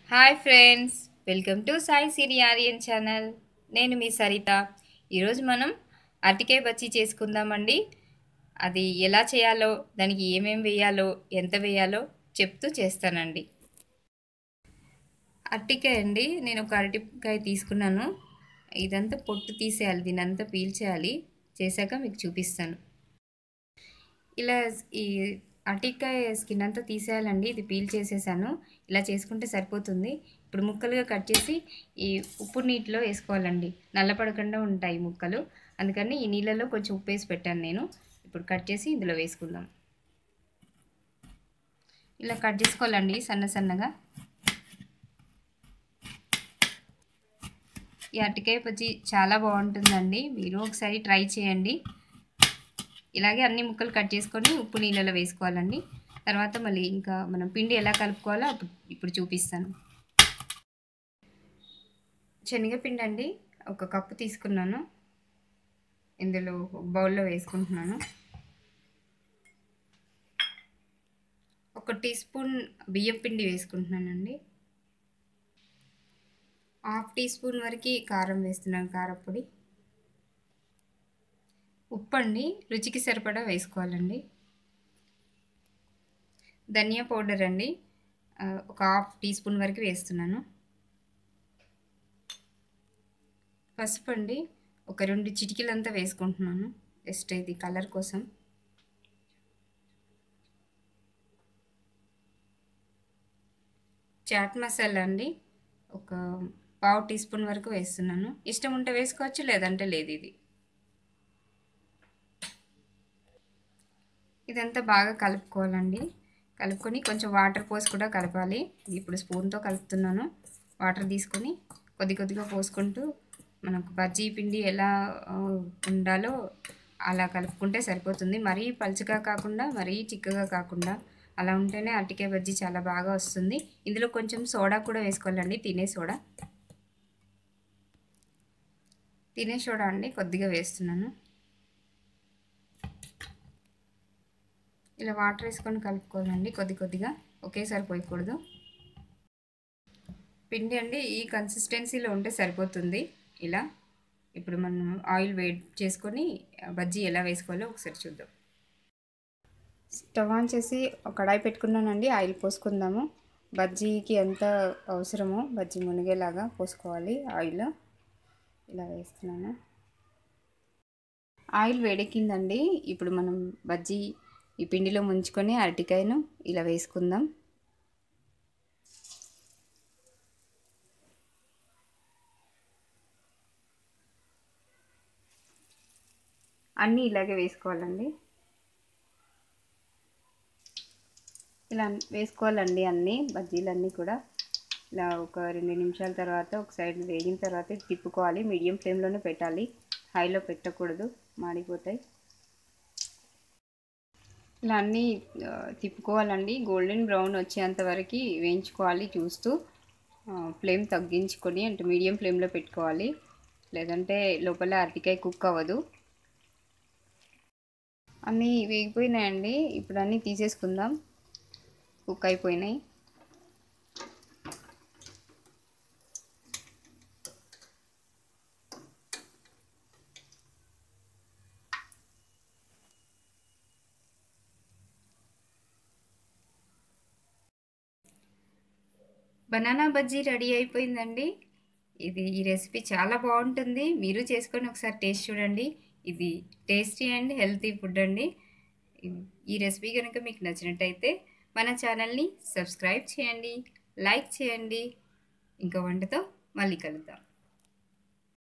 hi friends welcome to Sai Siri Aryan channel నేను మీ సరిత ఈరోజు మనం అరటికాయ బజ్జీ చేసుకుందామండి అది ఎలా చేయాలో దానికి ఏమేం వేయాలో ఎంత వేయాలో చెప్తూ చేస్తానండి అరటికాయ అండి నేను ఒక అరటికాయ తీసుకున్నాను ఇదంతా పొట్టు తీసేయాలి దీని అంతా పీల్చేయాలి చేశాక మీకు చూపిస్తాను ఇలా ఈ అరటికాయ స్కిన్ అంతా తీసేయాలండి ఇది పీల్ చేసేసాను ఇలా చేసుకుంటే సరిపోతుంది ఇప్పుడు ముక్కలుగా కట్ చేసి ఈ ఉప్పు నీటిలో వేసుకోవాలండి నల్లపడకుండా ఉంటాయి ముక్కలు అందుకని ఈ నీళ్ళలో కొంచెం ఉప్పు వేసి పెట్టాను నేను ఇప్పుడు కట్ చేసి ఇందులో వేసుకుందాం ఇలా కట్ చేసుకోవాలండి సన్న సన్నగా ఈ అరటికాయ బజ్జీ చాలా బాగుంటుందండి మీరు ఒకసారి ట్రై చేయండి ఇలాగే అన్ని ముక్కలు కట్ చేసుకొని ఉప్పు నీళ్ళలో వేసుకోవాలండి తర్వాత మళ్ళీ ఇంకా మనం పిండి ఎలా కలుపుకోవాలో అప్పుడు ఇప్పుడు చూపిస్తాను శనగపిండి అండి ఒక కప్పు తీసుకున్నాను ఇందులో బౌల్లో వేసుకుంటున్నాను ఒక టీ స్పూన్ బియ్యం పిండి వేసుకుంటున్నానండి హాఫ్ టీ స్పూన్ వరకు కారం వేస్తున్నాను కారపొడి ఉప్పు అండి రుచికి సరిపడా వేసుకోవాలండి ధనియా పౌడర్ అండి ఒక హాఫ్ టీ స్పూన్ వరకు వేస్తున్నాను పసుపు అండి ఒక రెండు చిటికీలంతా వేసుకుంటున్నాను జస్ట్ ఇది కలర్ కోసం చాట్ మసాలా అండి ఒక పావు టీ స్పూన్ వరకు వేస్తున్నాను ఇష్టం ఉంటే వేసుకోవచ్చు లేదంటే లేదు ఇది ఇదంతా బాగా కలుపుకోవాలండి కలుపుకొని కొంచెం వాటర్ పోసి కూడా కలపాలి ఇప్పుడు స్పూన్తో కలుపుతున్నాను వాటర్ తీసుకొని కొద్ది కొద్దిగా పోసుకుంటూ మనకు బజ్జీ పిండి ఎలా ఉండాలో అలా కలుపుకుంటే సరిపోతుంది మరీ పలుచగా కాకుండా మరీ చిక్కగా కాకుండా అలా ఉంటేనే అరటికాయ బజ్జీ చాలా బాగా వస్తుంది ఇందులో కొంచెం సోడా కూడా వేసుకోవాలండి తినే సోడా తినే సోడా అండి కొద్దిగా వేస్తున్నాను ఇలా వాటర్ వేసుకొని కలుపుకోవాలండి కొద్ది కొద్దిగా ఒకేసారి పోయకూడదు పిండి అండి ఈ కన్సిస్టెన్సీలో ఉంటే సరిపోతుంది ఇలా ఇప్పుడు మనం ఆయిల్ వేడి చేసుకొని బజ్జీ ఎలా వేసుకోవాలో ఒకసారి చూద్దాం స్టవ్ ఆన్ చేసి ఒక కడాయి పెట్టుకున్నానండి ఆయిల్ పోసుకుందాము బజ్జీకి ఎంత అవసరమో బజ్జీ మునిగేలాగా పోసుకోవాలి ఆయిల్ ఇలా వేస్తున్నాను ఆయిల్ వేడెక్కిందండి ఇప్పుడు మనం బజ్జీ ఈ పిండిలో ముంచుకొని అరటికాయను ఇలా వేసుకుందాం అన్నీ ఇలాగే వేసుకోవాలండి ఇలా వేసుకోవాలండి అన్నీ బజ్జీలన్నీ కూడా ఇలా ఒక రెండు నిమిషాల తర్వాత ఒక సైడ్ వేగిన తర్వాత తిప్పుకోవాలి మీడియం ఫ్లేమ్లోనే పెట్టాలి హైలో పెట్టకూడదు మాడిపోతాయి ఇలా అన్నీ తిప్పుకోవాలండి గోల్డెన్ బ్రౌన్ వచ్చేంత వరకు వేయించుకోవాలి చూస్తూ ఫ్లేమ్ తగ్గించుకొని అంటే మీడియం ఫ్లేమ్లో పెట్టుకోవాలి లేదంటే లోపల అరటికాయ కుక్ అవ్వదు అన్నీ వేగిపోయినాయండి ఇప్పుడు అన్నీ తీసేసుకుందాం కుక్ అయిపోయినాయి బనానా బజ్జీ రెడీ అయిపోయిందండి ఇది ఈ రెసిపీ చాలా బాగుంటుంది మీరు చేసుకొని ఒకసారి టేస్ట్ చూడండి ఇది టేస్టీ అండ్ హెల్తీ ఫుడ్ అండి ఈ రెసిపీ కనుక మీకు నచ్చినట్టయితే మన ఛానల్ని సబ్స్క్రైబ్ చేయండి లైక్ చేయండి ఇంకో వంటతో మళ్ళీ కలుద్దాం